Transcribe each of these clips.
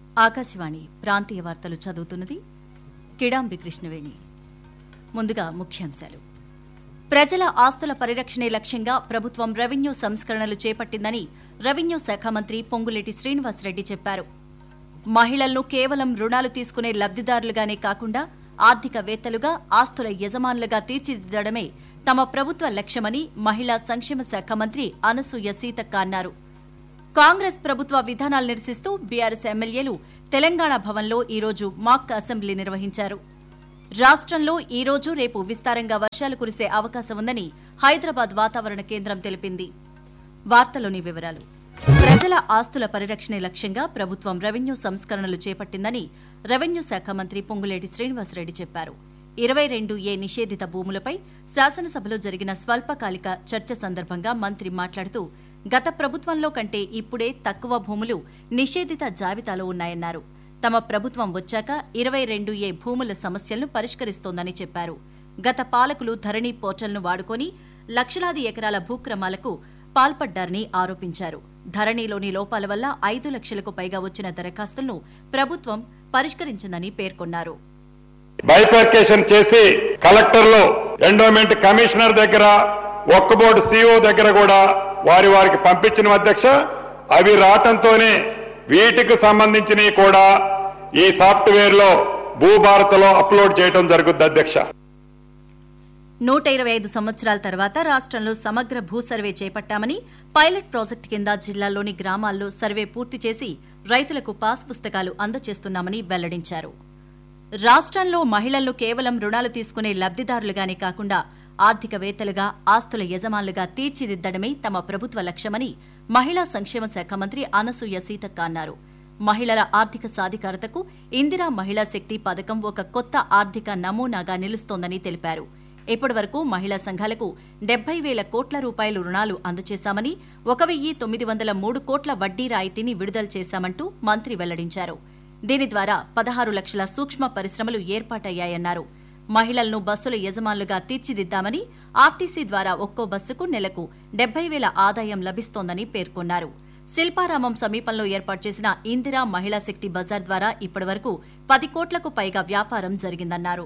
ఆకాశవాణి ప్రాంతీయ వార్తలు చదువుతున్నది కిడాంబి కృష్ణవేణి ముందుగా ముఖ్యాంశాలు ప్రజల ఆస్తుల పరిరక్షణే లక్ష్యంగా ప్రభుత్వం రెవెన్యూ సంస్కరణలు చేపట్టిందని రెవెన్యూ శాఖ మంత్రి పొంగులేటి శ్రీనివాసరెడ్డి చెప్పారు మహిళలను కేవలం రుణాలు తీసుకునే లబ్దిదారులుగానే కాకుండా ఆర్థికవేత్తలుగా ఆస్తుల యజమానులుగా తీర్చిదిద్దడమే తమ ప్రభుత్వ లక్ష్యమని మహిళా సంక్షేమ శాఖ మంత్రి అనసూయ సీతక్క అన్నారు కాంగ్రెస్ ప్రభుత్వ విధానాలు నిరసిస్తూ బీఆర్ఎస్ ఎమ్మెల్యేలు తెలంగాణ భవన్లో ఈరోజు మాక్ అసెంబ్లీ నిర్వహించారు రాష్ట్రంలో ఈ రోజు రేపు విస్తారంగా వర్షాలు కురిసే అవకాశం ఉందని హైదరాబాద్ వాతావరణ కేంద్రం తెలిపింది వార్తలోని వివరాలు ప్రజల ఆస్తుల పరిరక్షణే లక్ష్యంగా ప్రభుత్వం రెవెన్యూ సంస్కరణలు చేపట్టిందని రెవెన్యూ శాఖ మంత్రి పొంగులేటి శ్రీనివాసరెడ్డి చెప్పారు ఇరవై రెండు ఏ నిషేధిత భూములపై శాసనసభలో జరిగిన స్వల్పకాలిక చర్చ సందర్భంగా మంత్రి మాట్లాడుతూ గత ప్రభుత్వంలో కంటే ఇప్పుడే తక్కువ భూములు నిషేధిత జాబితాలో ఉన్నాయన్నారు తమ ప్రభుత్వం వచ్చాక ఇరవై రెండు ఏ భూముల సమస్యలను పరిష్కరిస్తోందని చెప్పారు గత పాలకులు ధరణి పోర్టల్ను వాడుకొని లక్షలాది ఎకరాల భూక్రమాలకు పాల్పడ్డారని ఆరోపించారు ధరణిలోని లోపాల వల్ల ఐదు లక్షలకు పైగా వచ్చిన దరఖాస్తులను ప్రభుత్వం పరిష్కరించిందని పేర్కొన్నారు బైఫర్కేషన్ చేసి కలెక్టర్లు ఎండోమెంట్ కమిషనర్ దగ్గర ఒక్క బోర్డు సిఓ దగ్గర కూడా వారి వారికి పంపించిన అధ్యక్ష అవి రావటంతోనే వీటికి సంబంధించినవి కూడా ఈ సాఫ్ట్వేర్ లో భూభారత్లో అప్లోడ్ చేయడం జరుగుద్ది అధ్యక్ష నూట ఇరవై ఐదు సంవత్సరాల తర్వాత రాష్ట్రంలో సమగ్ర భూ సర్వే చేపట్టామని పైలట్ ప్రాజెక్టు కింద జిల్లాల్లోని గ్రామాల్లో సర్వే పూర్తి చేసి రైతులకు పాస్ పుస్తకాలు అందజేస్తున్నామని వెల్లడించారు రాష్ట్రంలో మహిళలను కేవలం రుణాలు తీసుకునే లబ్దిదారులుగానే కాకుండా ఆర్థికవేత్తలుగా ఆస్తుల యజమానులుగా తీర్చిదిద్దడమే తమ ప్రభుత్వ లక్ష్యమని మహిళా సంక్షేమ శాఖ మంత్రి అనసూయ సీతక్క అన్నారు మహిళల ఆర్థిక సాధికారతకు ఇందిరా మహిళా శక్తి పథకం ఒక కొత్త ఆర్థిక నమూనాగా నిలుస్తోందని తెలిపారు ఇప్పటి వరకు మహిళా సంఘాలకు డెబ్బై వేల కోట్ల రూపాయలు రుణాలు అందజేశామని ఒక వెయ్యి తొమ్మిది వందల మూడు కోట్ల వడ్డీ రాయితీని విడుదల చేశామంటూ మంత్రి వెల్లడించారు దీని ద్వారా పదహారు లక్షల సూక్ష్మ పరిశ్రమలు ఏర్పాటయ్యాయన్నారు మహిళలను బస్సుల యజమానులుగా తీర్చిదిద్దామని ఆర్టీసీ ద్వారా ఒక్కో బస్సుకు నెలకు డెబ్బై వేల ఆదాయం లభిస్తోందని పేర్కొన్నారు శిల్పారామం సమీపంలో ఏర్పాటు చేసిన ఇందిరా మహిళా శక్తి బజార్ ద్వారా ఇప్పటివరకు పది కోట్లకు పైగా వ్యాపారం జరిగిందన్నారు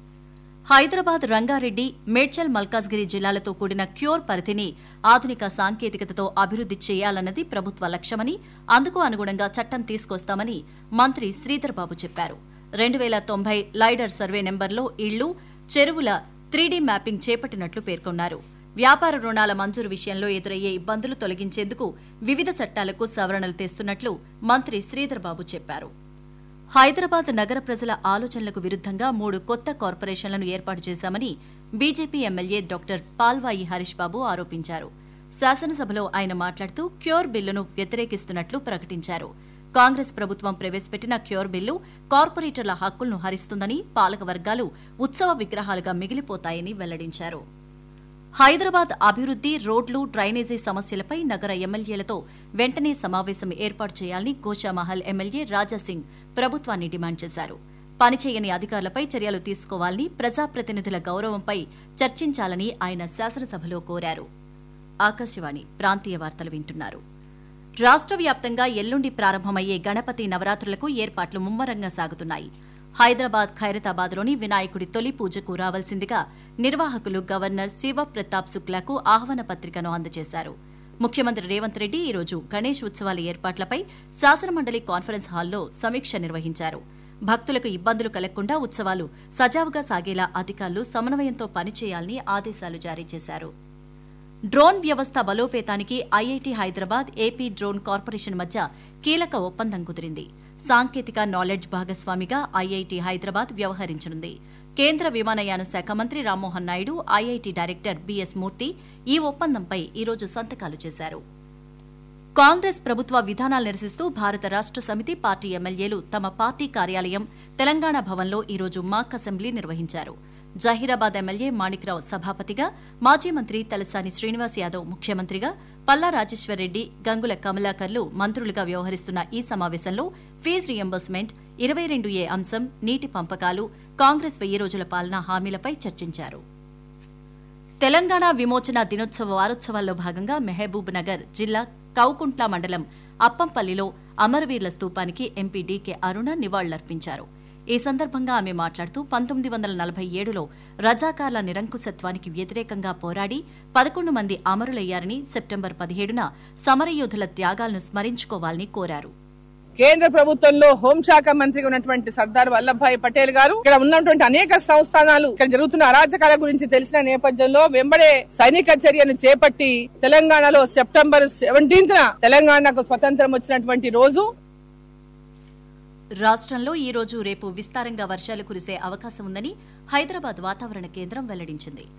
హైదరాబాద్ రంగారెడ్డి మేడ్చల్ మల్కాజ్గిరి జిల్లాలతో కూడిన క్యూర్ పరిధిని ఆధునిక సాంకేతికతతో అభివృద్ది చేయాలన్నది ప్రభుత్వ లక్ష్యమని అందుకు అనుగుణంగా చట్టం తీసుకొస్తామని మంత్రి శ్రీధర్ బాబు చెప్పారు రెండు వేల తొంభై లైడర్ సర్వే నెంబర్లో ఇళ్లు చెరువుల త్రీడీ మ్యాపింగ్ చేపట్టినట్లు పేర్కొన్నారు వ్యాపార రుణాల మంజూరు విషయంలో ఎదురయ్యే ఇబ్బందులు తొలగించేందుకు వివిధ చట్టాలకు సవరణలు తెస్తున్నట్లు మంత్రి శ్రీధర్ బాబు చెప్పారు హైదరాబాద్ నగర ప్రజల ఆలోచనలకు విరుద్దంగా మూడు కొత్త కార్పొరేషన్లను ఏర్పాటు చేశామని BJP MLA doctor Palvai Harish Babu ఆరోపించారు శాసనసభలో ఆయన మాట్లాడుతూ క్యూర్ బిల్లును వ్యతిరేకిస్తున్నట్లు ప్రకటించారు కాంగ్రెస్ ప్రభుత్వం ప్రవేశపెట్టిన క్యూర్ బిల్లు కార్పొరేటర్ల హక్కులను హరిస్తుందని పాలక వర్గాలు ఉత్సవ విగ్రహాలుగా మిగిలిపోతాయని వెల్లడించారు హైదరాబాద్ అభివృద్ది రోడ్లు డ్రైనేజీ సమస్యలపై నగర ఎమ్మెల్యేలతో వెంటనే సమావేశం ఏర్పాటు చేయాలని గోషామహల్ ఎమ్మెల్యే రాజాసింగ్ ప్రభుత్వాన్ని డిమాండ్ చేశారు పనిచేయని అధికారులపై చర్యలు తీసుకోవాలని ప్రజాప్రతినిధుల గౌరవంపై చర్చించాలని ఆయన శాసనసభలో కోరారు ఆకాశవాణి ప్రాంతీయ వార్తలు వింటున్నారు రాష్ట్ర వ్యాప్తంగా ఎల్లుండి ప్రారంభమయ్యే గణపతి నవరాత్రులకు ఏర్పాట్లు ముమ్మరంగా సాగుతున్నాయి హైదరాబాద్ ఖైరతాబాద్లోని వినాయకుడి తొలి పూజకు రావాల్సిందిగా నిర్వాహకులు గవర్నర్ శివ ప్రతాప్ శుక్లాకు ఆహ్వాన పత్రికను అందజేశారు ముఖ్యమంత్రి రేవంత్ రెడ్డి ఈరోజు గణేష్ ఉత్సవాల ఏర్పాట్లపై శాసనమండలి కాన్ఫరెన్స్ హాల్లో సమీక్ష నిర్వహించారు భక్తులకు ఇబ్బందులు కలగకుండా ఉత్సవాలు సజావుగా సాగేలా అధికారులు సమన్వయంతో పనిచేయాలని ఆదేశాలు జారీ చేశారు డ్రోన్ వ్యవస్థ బలోపేతానికి IIT Hyderabad AP drone corporation మధ్య కీలక ఒప్పందం కుదిరింది సాంకేతిక నాలెడ్జ్ భాగస్వామిగా ఐఐటి హైదరాబాద్ వ్యవహరించనుంది కేంద్ర విమానయాన శాఖ మంత్రి Rammohan Naidu IIT director BS Murthy ఈ ఒప్పందంపై ఈరోజు సంతకాలు చేశారు కాంగ్రెస్ ప్రభుత్వ విధానాలు నిరసిస్తూ భారత రాష్ట్ర సమితి పార్టీ ఎమ్మెల్యేలు తమ పార్టీ కార్యాలయం తెలంగాణ భవన్లో ఈరోజు మాక్ అసెంబ్లీ నిర్వహించారు జహీరాబాద్ ఎమ్మెల్యే మాణిక్రావు సభాపతిగా మాజీ మంత్రి తలసాని శ్రీనివాస్ యాదవ్ ముఖ్యమంత్రిగా పల్లా రాజేశ్వరరెడ్డి గంగుల కమలాకర్లు మంత్రులుగా వ్యవహరిస్తున్న ఈ సమావేశంలో ఫీజు రియంబర్స్మెంట్ ఇరవై రెండు ఏ అంశం నీటి పంపకాలు కాంగ్రెస్ వెయ్యి రోజుల పాలన హామీలపై చర్చించారు తెలంగాణ విమోచన దినోత్సవ వారోత్సవాల్లో భాగంగా మెహబూబ్ నగర్ జిల్లా కౌకుంట్ల మండలం అప్పంపల్లిలో అమరవీరుల స్తూపానికి ఎంపీ డీకే అరుణ నివాళులర్పించారు ఈ సందర్భంగా ఆమె మాట్లాడుతూ పంతొమ్మిది వందల నలభై ఏడులో రజాకార్ల నిరంకుశత్వానికి వ్యతిరేకంగా పోరాడి పదకొండు మంది అమరులయ్యారని సెప్టెంబర్ పదిహేడున సమరయోధుల త్యాగాలను స్మరించుకోవాలని కోరారు కేంద్ర ప్రభుత్వంలో హోంశాఖ మంత్రిగా ఉన్నటువంటి సర్దార్ వల్లభాయ్ పటేల్ గారు ఇక్కడ ఉన్నటువంటి అనేక సంస్థానాలు ఇక్కడ జరుగుతున్న అరాచకాల గురించి తెలిసిన నేపథ్యంలో వెంబడే సైనిక చర్యను చేపట్టి తెలంగాణలో సెప్టెంబర్ సెవెంటీన్త్ తెలంగాణకు స్వతంత్రం వచ్చినటువంటి రోజు రాష్ట్రంలో ఈ రోజు రేపు విస్తారంగా వర్షాలు కురిసే అవకాశం ఉందని హైదరాబాద్ వాతావరణ కేంద్రం వెల్లడించింది